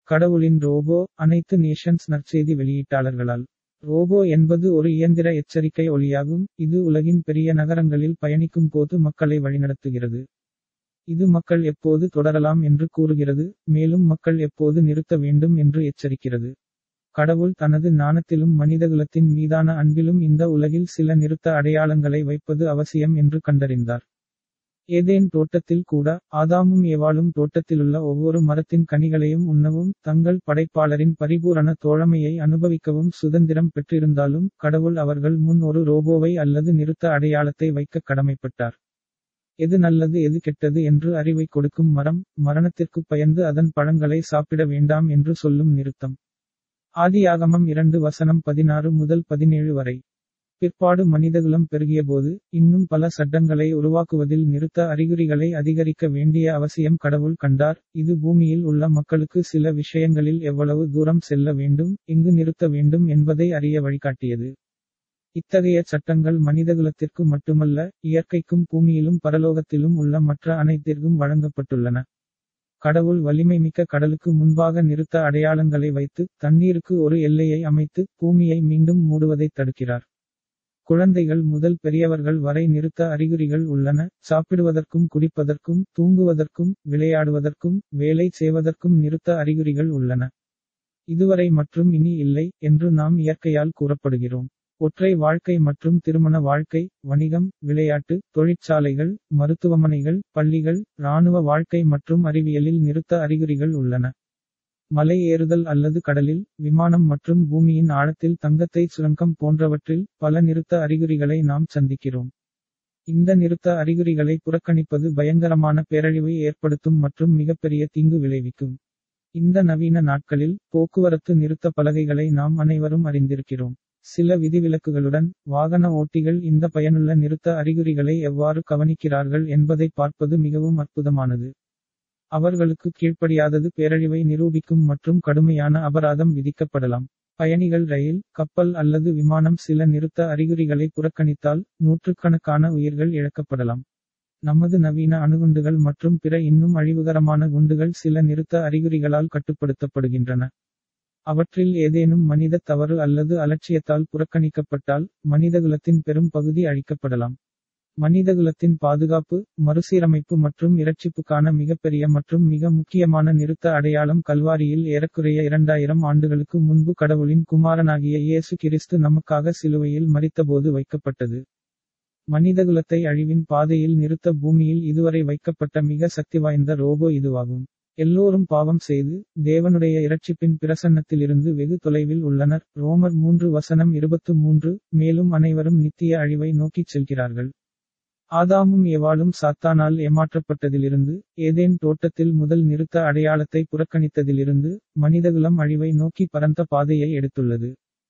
கடவுளின் ரோபோ அனைத்து நேஷன்ஸ் நற்செய்தி வெளியீட்டாளர்களால் ரோபோ என்பது ஒரு இயந்திர எச்சரிக்கை ஒலியாகும் இது உலகின் பெரிய நகரங்களில் பயணிக்கும் போது மக்களை வழிநடத்துகிறது இது மக்கள் எப்போது தொடரலாம் என்று கூறுகிறது மேலும் மக்கள் எப்போது நிறுத்த வேண்டும் என்று எச்சரிக்கிறது கடவுள் தனது ஞானத்திலும் மனிதகுலத்தின் மீதான அன்பிலும் இந்த உலகில் சில நிறுத்த அடையாளங்களை வைப்பது அவசியம் என்று கண்டறிந்தார் ஏதேன் தோட்டத்தில் கூட ஆதாமும் ஏவாளும் தோட்டத்திலுள்ள ஒவ்வொரு மரத்தின் கனிகளையும் உண்ணவும் தங்கள் படைப்பாளரின் பரிபூரண தோழமையை அனுபவிக்கவும் சுதந்திரம் பெற்றிருந்தாலும் கடவுள் அவர்கள் முன் ஒரு ரோபோவை அல்லது நிறுத்த அடையாளத்தை வைக்க கடமைப்பட்டார் எது நல்லது எது கெட்டது என்று அறிவை கொடுக்கும் மரம் மரணத்திற்கு பயந்து அதன் பழங்களை சாப்பிட வேண்டாம் என்று சொல்லும் நிறுத்தம் ஆதியாகமம் இரண்டு வசனம் பதினாறு முதல் பதினேழு வரை பிற்பாடு மனிதகுலம் பெருகியபோது இன்னும் பல சட்டங்களை உருவாக்குவதில் நிறுத்த அறிகுறிகளை அதிகரிக்க வேண்டிய அவசியம் கடவுள் கண்டார் இது பூமியில் உள்ள மக்களுக்கு சில விஷயங்களில் எவ்வளவு தூரம் செல்ல வேண்டும் எங்கு நிறுத்த வேண்டும் என்பதை அறிய வழிகாட்டியது இத்தகைய சட்டங்கள் மனிதகுலத்திற்கு மட்டுமல்ல இயற்கைக்கும் பூமியிலும் பரலோகத்திலும் உள்ள மற்ற அனைத்திற்கும் வழங்கப்பட்டுள்ளன கடவுள் வலிமை மிக்க கடலுக்கு முன்பாக நிறுத்த அடையாளங்களை வைத்து தண்ணீருக்கு ஒரு எல்லையை அமைத்து பூமியை மீண்டும் மூடுவதை தடுக்கிறார் குழந்தைகள் முதல் பெரியவர்கள் வரை நிறுத்த அறிகுறிகள் உள்ளன சாப்பிடுவதற்கும் குடிப்பதற்கும் தூங்குவதற்கும் விளையாடுவதற்கும் வேலை செய்வதற்கும் நிறுத்த அறிகுறிகள் உள்ளன இதுவரை மற்றும் இனி இல்லை என்று நாம் இயற்கையால் கூறப்படுகிறோம் ஒற்றை வாழ்க்கை மற்றும் திருமண வாழ்க்கை வணிகம் விளையாட்டு தொழிற்சாலைகள் மருத்துவமனைகள் பள்ளிகள் இராணுவ வாழ்க்கை மற்றும் அறிவியலில் நிறுத்த அறிகுறிகள் உள்ளன மலை ஏறுதல் அல்லது கடலில் விமானம் மற்றும் பூமியின் ஆழத்தில் தங்கத்தை சுரங்கம் போன்றவற்றில் பல நிறுத்த அறிகுறிகளை நாம் சந்திக்கிறோம் இந்த நிறுத்த அறிகுறிகளை புறக்கணிப்பது பயங்கரமான பேரழிவை ஏற்படுத்தும் மற்றும் மிகப்பெரிய தீங்கு விளைவிக்கும் இந்த நவீன நாட்களில் போக்குவரத்து நிறுத்த பலகைகளை நாம் அனைவரும் அறிந்திருக்கிறோம் சில விதிவிலக்குகளுடன் வாகன ஓட்டிகள் இந்த பயனுள்ள நிறுத்த அறிகுறிகளை எவ்வாறு கவனிக்கிறார்கள் என்பதை பார்ப்பது மிகவும் அற்புதமானது அவர்களுக்கு கீழ்ப்படியாதது பேரழிவை நிரூபிக்கும் மற்றும் கடுமையான அபராதம் விதிக்கப்படலாம் பயணிகள் ரயில் கப்பல் அல்லது விமானம் சில நிறுத்த அறிகுறிகளை புறக்கணித்தால் நூற்றுக்கணக்கான உயிர்கள் இழக்கப்படலாம் நமது நவீன அணுகுண்டுகள் மற்றும் பிற இன்னும் அழிவுகரமான குண்டுகள் சில நிறுத்த அறிகுறிகளால் கட்டுப்படுத்தப்படுகின்றன அவற்றில் ஏதேனும் மனித தவறு அல்லது அலட்சியத்தால் புறக்கணிக்கப்பட்டால் மனிதகுலத்தின் பெரும் பகுதி அழிக்கப்படலாம் மனிதகுலத்தின் பாதுகாப்பு மறுசீரமைப்பு மற்றும் இரட்சிப்புக்கான மிகப்பெரிய மற்றும் மிக முக்கியமான நிறுத்த அடையாளம் கல்வாரியில் ஏறக்குறைய இரண்டாயிரம் ஆண்டுகளுக்கு முன்பு கடவுளின் குமாரனாகிய இயேசு கிறிஸ்து நமக்காக சிலுவையில் மறித்தபோது வைக்கப்பட்டது மனிதகுலத்தை அழிவின் பாதையில் நிறுத்த பூமியில் இதுவரை வைக்கப்பட்ட மிக சக்திவாய்ந்த ரோபோ இதுவாகும் எல்லோரும் பாவம் செய்து தேவனுடைய இரட்சிப்பின் பிரசன்னத்திலிருந்து வெகு தொலைவில் உள்ளனர் ரோமர் மூன்று வசனம் இருபத்து மூன்று மேலும் அனைவரும் நித்திய அழிவை நோக்கிச் செல்கிறார்கள் ஆதாமும் ஏவாளும் சாத்தானால் ஏமாற்றப்பட்டதிலிருந்து ஏதேன் தோட்டத்தில் முதல் நிறுத்த அடையாளத்தை புறக்கணித்ததிலிருந்து மனிதகுலம் அழிவை நோக்கி பரந்த பாதையை எடுத்துள்ளது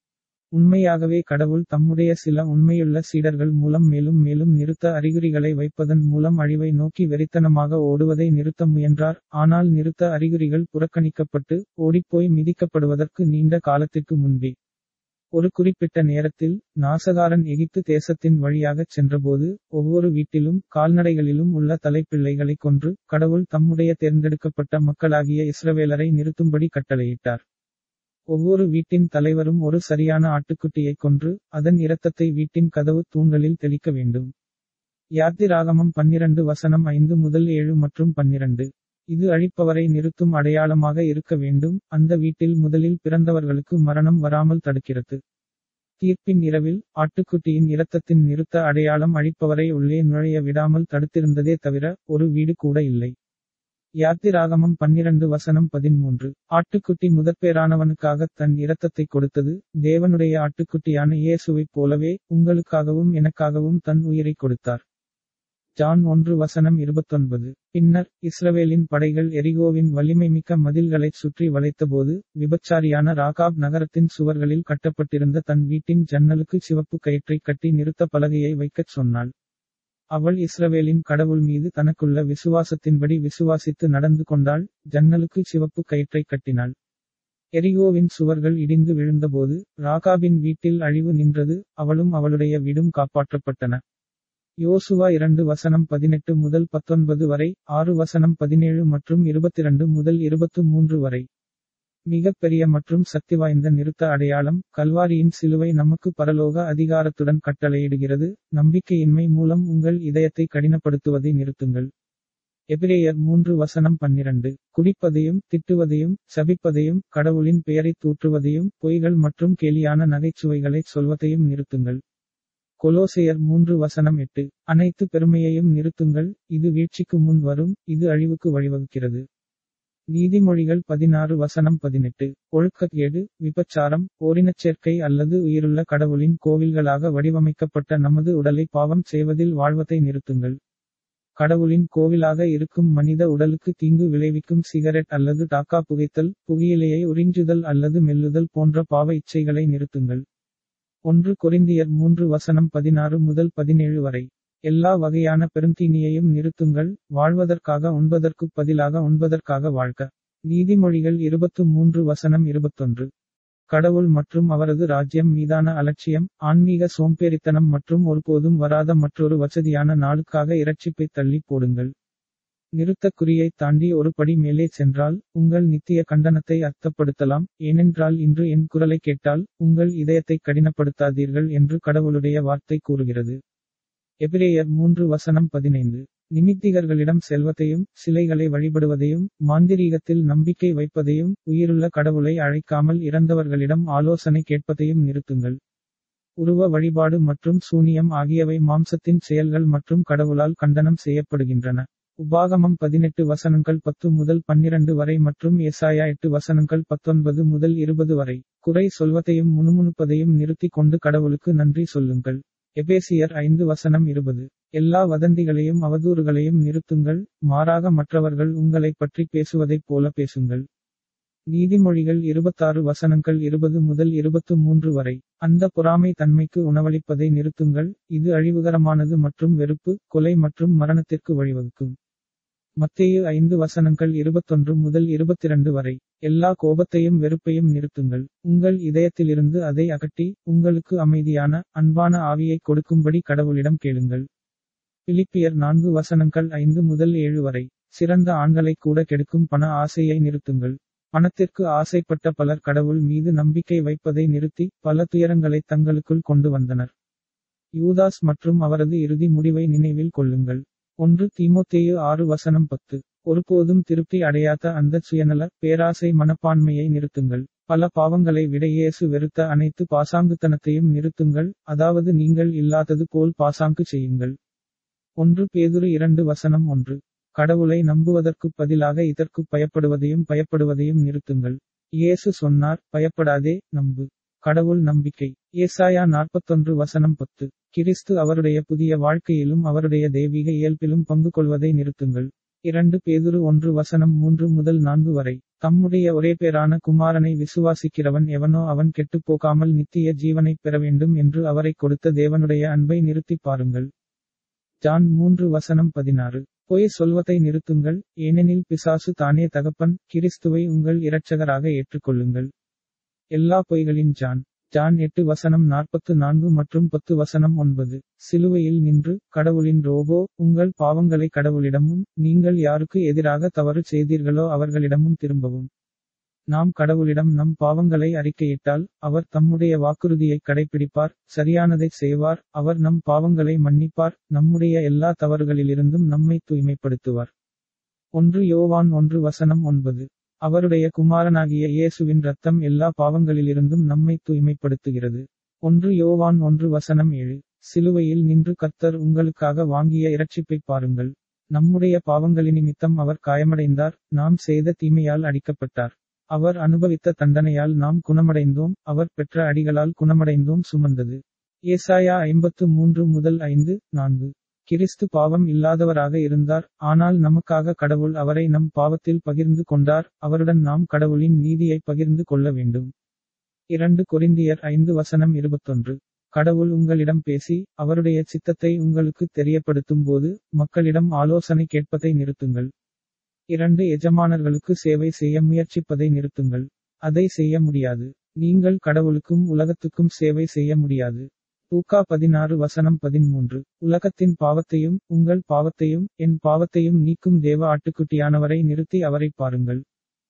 உண்மையாகவே கடவுள் தம்முடைய சில உண்மையுள்ள சீடர்கள் மூலம் மேலும் மேலும் நிறுத்த அறிகுறிகளை வைப்பதன் மூலம் அழிவை நோக்கி வெறித்தனமாக ஓடுவதை நிறுத்த முயன்றார் ஆனால் நிறுத்த அறிகுறிகள் புறக்கணிக்கப்பட்டு ஓடிப்போய் மிதிக்கப்படுவதற்கு நீண்ட காலத்திற்கு முன்பே ஒரு குறிப்பிட்ட நேரத்தில் நாசகாரன் எகிப்து தேசத்தின் வழியாகச் சென்றபோது ஒவ்வொரு வீட்டிலும் கால்நடைகளிலும் உள்ள தலைப்பிள்ளைகளை கொன்று கடவுள் தம்முடைய தேர்ந்தெடுக்கப்பட்ட மக்களாகிய இஸ்ரவேலரை நிறுத்தும்படி கட்டளையிட்டார் ஒவ்வொரு வீட்டின் தலைவரும் ஒரு சரியான ஆட்டுக்குட்டியை கொன்று அதன் இரத்தத்தை வீட்டின் கதவு தூண்களில் தெளிக்க வேண்டும் யாத்திராகமம் பன்னிரண்டு வசனம் ஐந்து முதல் ஏழு மற்றும் பன்னிரண்டு இது அழிப்பவரை நிறுத்தும் அடையாளமாக இருக்க வேண்டும் அந்த வீட்டில் முதலில் பிறந்தவர்களுக்கு மரணம் வராமல் தடுக்கிறது தீர்ப்பின் இரவில் ஆட்டுக்குட்டியின் இரத்தத்தின் நிறுத்த அடையாளம் அழிப்பவரை உள்ளே நுழைய விடாமல் தடுத்திருந்ததே தவிர ஒரு வீடு கூட இல்லை யாத்திராகமம் பன்னிரண்டு வசனம் பதிமூன்று ஆட்டுக்குட்டி முதற்பேரானவனுக்காக தன் இரத்தத்தை கொடுத்தது தேவனுடைய ஆட்டுக்குட்டியான இயேசுவைப் போலவே உங்களுக்காகவும் எனக்காகவும் தன் உயிரை கொடுத்தார் ஜான் ஒன்று வசனம் இருபத்தொன்பது பின்னர் இஸ்ரவேலின் படைகள் எரிகோவின் வலிமை மிக்க மதில்களைச் சுற்றி வளைத்தபோது விபச்சாரியான ராகாப் நகரத்தின் சுவர்களில் கட்டப்பட்டிருந்த தன் வீட்டின் ஜன்னலுக்கு சிவப்பு கயிற்றை கட்டி நிறுத்த பலகையை வைக்கச் சொன்னாள் அவள் இஸ்ரவேலின் கடவுள் மீது தனக்குள்ள விசுவாசத்தின்படி விசுவாசித்து நடந்து கொண்டாள் ஜன்னலுக்கு சிவப்பு கயிற்றை கட்டினாள் எரிகோவின் சுவர்கள் இடிந்து விழுந்தபோது ராகாபின் வீட்டில் அழிவு நின்றது அவளும் அவளுடைய வீடும் காப்பாற்றப்பட்டன யோசுவா இரண்டு வசனம் பதினெட்டு முதல் பத்தொன்பது வரை ஆறு வசனம் பதினேழு மற்றும் இருபத்திரண்டு முதல் இருபத்து மூன்று வரை மிகப்பெரிய மற்றும் சக்திவாய்ந்த நிறுத்த அடையாளம் கல்வாரியின் சிலுவை நமக்கு பரலோக அதிகாரத்துடன் கட்டளையிடுகிறது நம்பிக்கையின்மை மூலம் உங்கள் இதயத்தை கடினப்படுத்துவதை நிறுத்துங்கள் எபிரேயர் மூன்று வசனம் பன்னிரண்டு குடிப்பதையும் திட்டுவதையும் சபிப்பதையும் கடவுளின் பெயரைத் தூற்றுவதையும் பொய்கள் மற்றும் கேலியான நகைச்சுவைகளைச் சொல்வதையும் நிறுத்துங்கள் கொலோசையர் மூன்று வசனம் எட்டு அனைத்து பெருமையையும் நிறுத்துங்கள் இது வீழ்ச்சிக்கு முன் வரும் இது அழிவுக்கு வழிவகுக்கிறது நீதிமொழிகள் பதினாறு வசனம் பதினெட்டு ஒழுக்கக்கேடு விபச்சாரம் ஓரினச்சேர்க்கை அல்லது உயிருள்ள கடவுளின் கோவில்களாக வடிவமைக்கப்பட்ட நமது உடலை பாவம் செய்வதில் வாழ்வதை நிறுத்துங்கள் கடவுளின் கோவிலாக இருக்கும் மனித உடலுக்கு தீங்கு விளைவிக்கும் சிகரெட் அல்லது டாக்கா புகைத்தல் புகையிலையை உறிஞ்சுதல் அல்லது மெல்லுதல் போன்ற பாவ இச்சைகளை நிறுத்துங்கள் ஒன்று கொரிந்தியர் மூன்று வசனம் பதினாறு முதல் பதினேழு வரை எல்லா வகையான பெருந்தீனியையும் நிறுத்துங்கள் வாழ்வதற்காக உண்பதற்குப் பதிலாக உண்பதற்காக வாழ்க்க நீதிமொழிகள் இருபத்து மூன்று வசனம் இருபத்தொன்று கடவுள் மற்றும் அவரது ராஜ்யம் மீதான அலட்சியம் ஆன்மீக சோம்பேறித்தனம் மற்றும் ஒருபோதும் வராத மற்றொரு வசதியான நாளுக்காக இரட்சிப்பை தள்ளி போடுங்கள் நிறுத்தக்குறியை தாண்டி ஒரு படி மேலே சென்றால் உங்கள் நித்திய கண்டனத்தை அர்த்தப்படுத்தலாம் ஏனென்றால் இன்று என் குரலை கேட்டால் உங்கள் இதயத்தை கடினப்படுத்தாதீர்கள் என்று கடவுளுடைய வார்த்தை கூறுகிறது எபிரேயர் மூன்று வசனம் பதினைந்து நிமித்திகர்களிடம் செல்வத்தையும் சிலைகளை வழிபடுவதையும் மாந்திரீகத்தில் நம்பிக்கை வைப்பதையும் உயிருள்ள கடவுளை அழைக்காமல் இறந்தவர்களிடம் ஆலோசனை கேட்பதையும் நிறுத்துங்கள் உருவ வழிபாடு மற்றும் சூனியம் ஆகியவை மாம்சத்தின் செயல்கள் மற்றும் கடவுளால் கண்டனம் செய்யப்படுகின்றன உபாகமம் பதினெட்டு வசனங்கள் பத்து முதல் பன்னிரண்டு வரை மற்றும் எசாயா எட்டு வசனங்கள் பத்தொன்பது முதல் இருபது வரை குறை சொல்வதையும் முணுமுணுப்பதையும் நிறுத்தி கொண்டு கடவுளுக்கு நன்றி சொல்லுங்கள் எபேசியர் ஐந்து வசனம் இருபது எல்லா வதந்திகளையும் அவதூறுகளையும் நிறுத்துங்கள் மாறாக மற்றவர்கள் உங்களை பற்றி பேசுவதைப் போல பேசுங்கள் நீதிமொழிகள் இருபத்தாறு வசனங்கள் இருபது முதல் இருபத்து மூன்று வரை அந்த பொறாமை தன்மைக்கு உணவளிப்பதை நிறுத்துங்கள் இது அழிவுகரமானது மற்றும் வெறுப்பு கொலை மற்றும் மரணத்திற்கு வழிவகுக்கும் மத்தேயு ஐந்து வசனங்கள் இருபத்தொன்று முதல் இருபத்திரண்டு வரை எல்லா கோபத்தையும் வெறுப்பையும் நிறுத்துங்கள் உங்கள் இதயத்திலிருந்து அதை அகற்றி உங்களுக்கு அமைதியான அன்பான ஆவியை கொடுக்கும்படி கடவுளிடம் கேளுங்கள் பிலிப்பியர் நான்கு வசனங்கள் ஐந்து முதல் ஏழு வரை சிறந்த ஆண்களை கூட கெடுக்கும் பண ஆசையை நிறுத்துங்கள் பணத்திற்கு ஆசைப்பட்ட பலர் கடவுள் மீது நம்பிக்கை வைப்பதை நிறுத்தி பல துயரங்களை தங்களுக்குள் கொண்டு வந்தனர் யூதாஸ் மற்றும் அவரது இறுதி முடிவை நினைவில் கொள்ளுங்கள் ஒன்று தீமோத்தேயு ஆறு வசனம் பத்து ஒருபோதும் திருப்தி அடையாத அந்த சுயநல பேராசை மனப்பான்மையை நிறுத்துங்கள் பல பாவங்களை விட இயேசு வெறுத்த அனைத்து பாசாங்குத்தனத்தையும் நிறுத்துங்கள் அதாவது நீங்கள் இல்லாதது போல் பாசாங்கு செய்யுங்கள் ஒன்று பேதுரு இரண்டு வசனம் ஒன்று கடவுளை நம்புவதற்குப் பதிலாக இதற்கு பயப்படுவதையும் பயப்படுவதையும் நிறுத்துங்கள் இயேசு சொன்னார் பயப்படாதே நம்பு கடவுள் நம்பிக்கை ஏசாயா நாற்பத்தொன்று வசனம் பத்து கிறிஸ்து அவருடைய புதிய வாழ்க்கையிலும் அவருடைய தெய்வீக இயல்பிலும் பங்கு கொள்வதை நிறுத்துங்கள் இரண்டு பேதுரு ஒன்று வசனம் மூன்று முதல் நான்கு வரை தம்முடைய ஒரே பேரான குமாரனை விசுவாசிக்கிறவன் எவனோ அவன் கெட்டுப்போகாமல் நித்திய ஜீவனைப் பெற வேண்டும் என்று அவரை கொடுத்த தேவனுடைய அன்பை நிறுத்திப் பாருங்கள் ஜான் மூன்று வசனம் பதினாறு பொய் சொல்வதை நிறுத்துங்கள் ஏனெனில் பிசாசு தானே தகப்பன் கிறிஸ்துவை உங்கள் இரட்சகராக ஏற்றுக்கொள்ளுங்கள் எல்லா பொய்களின் ஜான் ஜான் எட்டு வசனம் நாற்பத்து நான்கு மற்றும் பத்து வசனம் ஒன்பது சிலுவையில் நின்று கடவுளின் ரோபோ உங்கள் பாவங்களை கடவுளிடமும் நீங்கள் யாருக்கு எதிராக தவறு செய்தீர்களோ அவர்களிடமும் திரும்பவும் நாம் கடவுளிடம் நம் பாவங்களை அறிக்கையிட்டால் அவர் தம்முடைய வாக்குறுதியை கடைபிடிப்பார் சரியானதை செய்வார் அவர் நம் பாவங்களை மன்னிப்பார் நம்முடைய எல்லா தவறுகளிலிருந்தும் நம்மை தூய்மைப்படுத்துவார் ஒன்று யோவான் ஒன்று வசனம் ஒன்பது அவருடைய குமாரனாகிய இயேசுவின் ரத்தம் எல்லா பாவங்களிலிருந்தும் நம்மை தூய்மைப்படுத்துகிறது ஒன்று யோவான் ஒன்று வசனம் ஏழு சிலுவையில் நின்று கர்த்தர் உங்களுக்காக வாங்கிய இரட்சிப்பை பாருங்கள் நம்முடைய பாவங்களினிமித்தம் அவர் காயமடைந்தார் நாம் செய்த தீமையால் அடிக்கப்பட்டார் அவர் அனுபவித்த தண்டனையால் நாம் குணமடைந்தோம் அவர் பெற்ற அடிகளால் குணமடைந்தோம் சுமந்தது ஏசாயா ஐம்பத்து மூன்று முதல் ஐந்து நான்கு கிறிஸ்து பாவம் இல்லாதவராக இருந்தார் ஆனால் நமக்காக கடவுள் அவரை நம் பாவத்தில் பகிர்ந்து கொண்டார் அவருடன் நாம் கடவுளின் நீதியை பகிர்ந்து கொள்ள வேண்டும் இரண்டு கொரிந்தியர் ஐந்து வசனம் இருபத்தொன்று கடவுள் உங்களிடம் பேசி அவருடைய சித்தத்தை உங்களுக்கு தெரியப்படுத்தும் போது மக்களிடம் ஆலோசனை கேட்பதை நிறுத்துங்கள் இரண்டு எஜமானர்களுக்கு சேவை செய்ய முயற்சிப்பதை நிறுத்துங்கள் அதை செய்ய முடியாது நீங்கள் கடவுளுக்கும் உலகத்துக்கும் சேவை செய்ய முடியாது தூக்கா பதினாறு வசனம் பதிமூன்று உலகத்தின் பாவத்தையும் உங்கள் பாவத்தையும் என் பாவத்தையும் நீக்கும் தேவ ஆட்டுக்குட்டியானவரை நிறுத்தி அவரை பாருங்கள்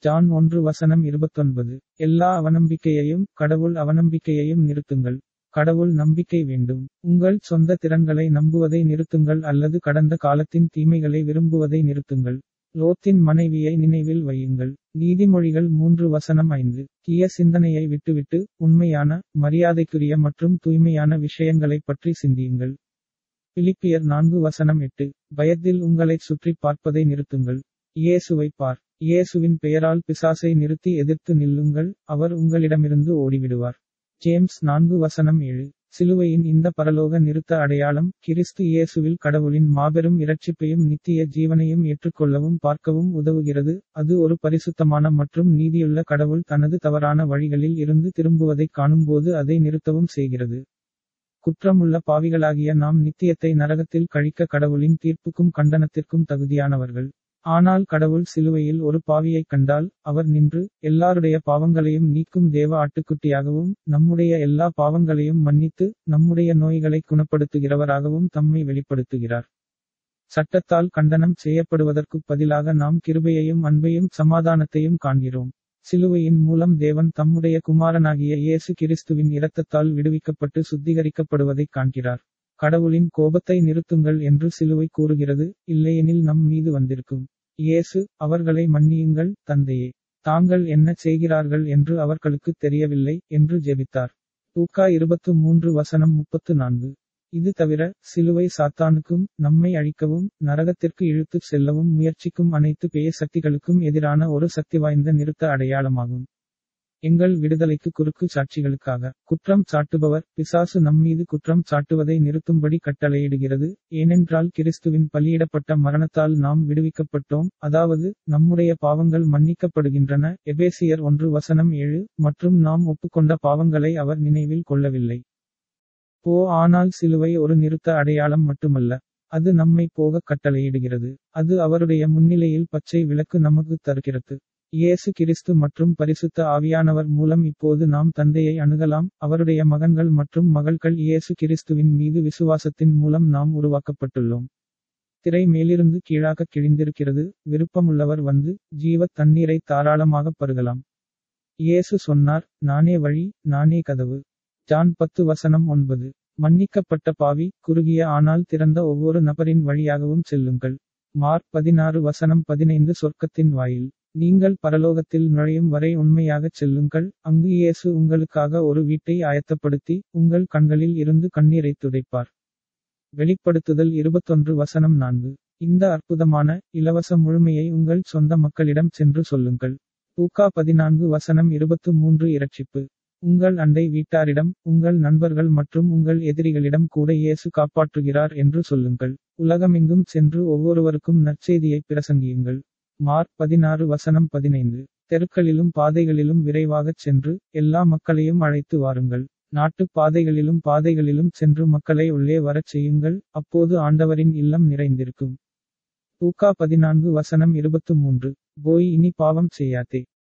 ஜான் ஒன்று வசனம் இருபத்தொன்பது எல்லா அவநம்பிக்கையையும் கடவுள் அவநம்பிக்கையையும் நிறுத்துங்கள் கடவுள் நம்பிக்கை வேண்டும் உங்கள் சொந்த திறன்களை நம்புவதை நிறுத்துங்கள் அல்லது கடந்த காலத்தின் தீமைகளை விரும்புவதை நிறுத்துங்கள் லோத்தின் மனைவியை நினைவில் வையுங்கள் நீதிமொழிகள் மூன்று வசனம் ஐந்து தீய சிந்தனையை விட்டுவிட்டு உண்மையான மரியாதைக்குரிய மற்றும் தூய்மையான விஷயங்களைப் பற்றி சிந்தியுங்கள் பிலிப்பியர் நான்கு வசனம் எட்டு பயத்தில் உங்களை சுற்றி பார்ப்பதை நிறுத்துங்கள் இயேசுவை பார் இயேசுவின் பெயரால் பிசாசை நிறுத்தி எதிர்த்து நில்லுங்கள் அவர் உங்களிடமிருந்து ஓடிவிடுவார் ஜேம்ஸ் நான்கு வசனம் ஏழு சிலுவையின் இந்த பரலோக நிறுத்த அடையாளம் கிறிஸ்து இயேசுவில் கடவுளின் மாபெரும் இரட்சிப்பையும் நித்திய ஜீவனையும் ஏற்றுக்கொள்ளவும் பார்க்கவும் உதவுகிறது அது ஒரு பரிசுத்தமான மற்றும் நீதியுள்ள கடவுள் தனது தவறான வழிகளில் இருந்து திரும்புவதைக் காணும்போது அதை நிறுத்தவும் செய்கிறது குற்றமுள்ள பாவிகளாகிய நாம் நித்தியத்தை நரகத்தில் கழிக்க கடவுளின் தீர்ப்புக்கும் கண்டனத்திற்கும் தகுதியானவர்கள் ஆனால் கடவுள் சிலுவையில் ஒரு பாவியைக் கண்டால் அவர் நின்று எல்லாருடைய பாவங்களையும் நீக்கும் தேவ ஆட்டுக்குட்டியாகவும் நம்முடைய எல்லா பாவங்களையும் மன்னித்து நம்முடைய நோய்களை குணப்படுத்துகிறவராகவும் தம்மை வெளிப்படுத்துகிறார் சட்டத்தால் கண்டனம் செய்யப்படுவதற்கு பதிலாக நாம் கிருபையையும் அன்பையும் சமாதானத்தையும் காண்கிறோம் சிலுவையின் மூலம் தேவன் தம்முடைய குமாரனாகிய இயேசு கிறிஸ்துவின் இரத்தத்தால் விடுவிக்கப்பட்டு சுத்திகரிக்கப்படுவதைக் காண்கிறார் கடவுளின் கோபத்தை நிறுத்துங்கள் என்று சிலுவை கூறுகிறது இல்லையெனில் நம் மீது வந்திருக்கும் இயேசு அவர்களை மன்னியுங்கள் தந்தையே தாங்கள் என்ன செய்கிறார்கள் என்று அவர்களுக்கு தெரியவில்லை என்று ஜெபித்தார் தூக்கா இருபத்து மூன்று வசனம் முப்பத்து நான்கு இது தவிர சிலுவை சாத்தானுக்கும் நம்மை அழிக்கவும் நரகத்திற்கு இழுத்துச் செல்லவும் முயற்சிக்கும் அனைத்து பேய சக்திகளுக்கும் எதிரான ஒரு சக்தி வாய்ந்த நிறுத்த அடையாளமாகும் எங்கள் விடுதலைக்கு குறுக்கு சாட்சிகளுக்காக குற்றம் சாட்டுபவர் பிசாசு நம்மீது குற்றம் சாட்டுவதை நிறுத்தும்படி கட்டளையிடுகிறது ஏனென்றால் கிறிஸ்துவின் பலியிடப்பட்ட மரணத்தால் நாம் விடுவிக்கப்பட்டோம் அதாவது நம்முடைய பாவங்கள் மன்னிக்கப்படுகின்றன எபேசியர் ஒன்று வசனம் ஏழு மற்றும் நாம் ஒப்புக்கொண்ட பாவங்களை அவர் நினைவில் கொள்ளவில்லை போ ஆனால் சிலுவை ஒரு நிறுத்த அடையாளம் மட்டுமல்ல அது நம்மை போக கட்டளையிடுகிறது அது அவருடைய முன்னிலையில் பச்சை விளக்கு நமக்கு தருகிறது இயேசு கிறிஸ்து மற்றும் பரிசுத்த ஆவியானவர் மூலம் இப்போது நாம் தந்தையை அணுகலாம் அவருடைய மகன்கள் மற்றும் மகள்கள் இயேசு கிறிஸ்துவின் மீது விசுவாசத்தின் மூலம் நாம் உருவாக்கப்பட்டுள்ளோம் திரை மேலிருந்து கீழாக கிழிந்திருக்கிறது விருப்பமுள்ளவர் வந்து ஜீவ தண்ணீரை தாராளமாக பருகலாம் இயேசு சொன்னார் நானே வழி நானே கதவு ஜான் பத்து வசனம் ஒன்பது மன்னிக்கப்பட்ட பாவி குறுகிய ஆனால் திறந்த ஒவ்வொரு நபரின் வழியாகவும் செல்லுங்கள் மார்க் பதினாறு வசனம் பதினைந்து சொர்க்கத்தின் வாயில் நீங்கள் பரலோகத்தில் நுழையும் வரை உண்மையாகச் செல்லுங்கள் அங்கு இயேசு உங்களுக்காக ஒரு வீட்டை ஆயத்தப்படுத்தி உங்கள் கண்களில் இருந்து கண்ணீரை துடைப்பார் வெளிப்படுத்துதல் இருபத்தொன்று வசனம் நான்கு இந்த அற்புதமான இலவச முழுமையை உங்கள் சொந்த மக்களிடம் சென்று சொல்லுங்கள் தூக்கா பதினான்கு வசனம் இருபத்து மூன்று இரட்சிப்பு உங்கள் அண்டை வீட்டாரிடம் உங்கள் நண்பர்கள் மற்றும் உங்கள் எதிரிகளிடம் கூட இயேசு காப்பாற்றுகிறார் என்று சொல்லுங்கள் உலகமெங்கும் சென்று ஒவ்வொருவருக்கும் நற்செய்தியை பிரசங்கியுங்கள் மார்க் பதினாறு வசனம் பதினைந்து தெருக்களிலும் பாதைகளிலும் விரைவாகச் சென்று எல்லா மக்களையும் அழைத்து வாருங்கள் நாட்டு பாதைகளிலும் பாதைகளிலும் சென்று மக்களை உள்ளே வரச் செய்யுங்கள் அப்போது ஆண்டவரின் இல்லம் நிறைந்திருக்கும் தூக்கா பதினான்கு வசனம் இருபத்து மூன்று போய் இனி பாவம் செய்யாதே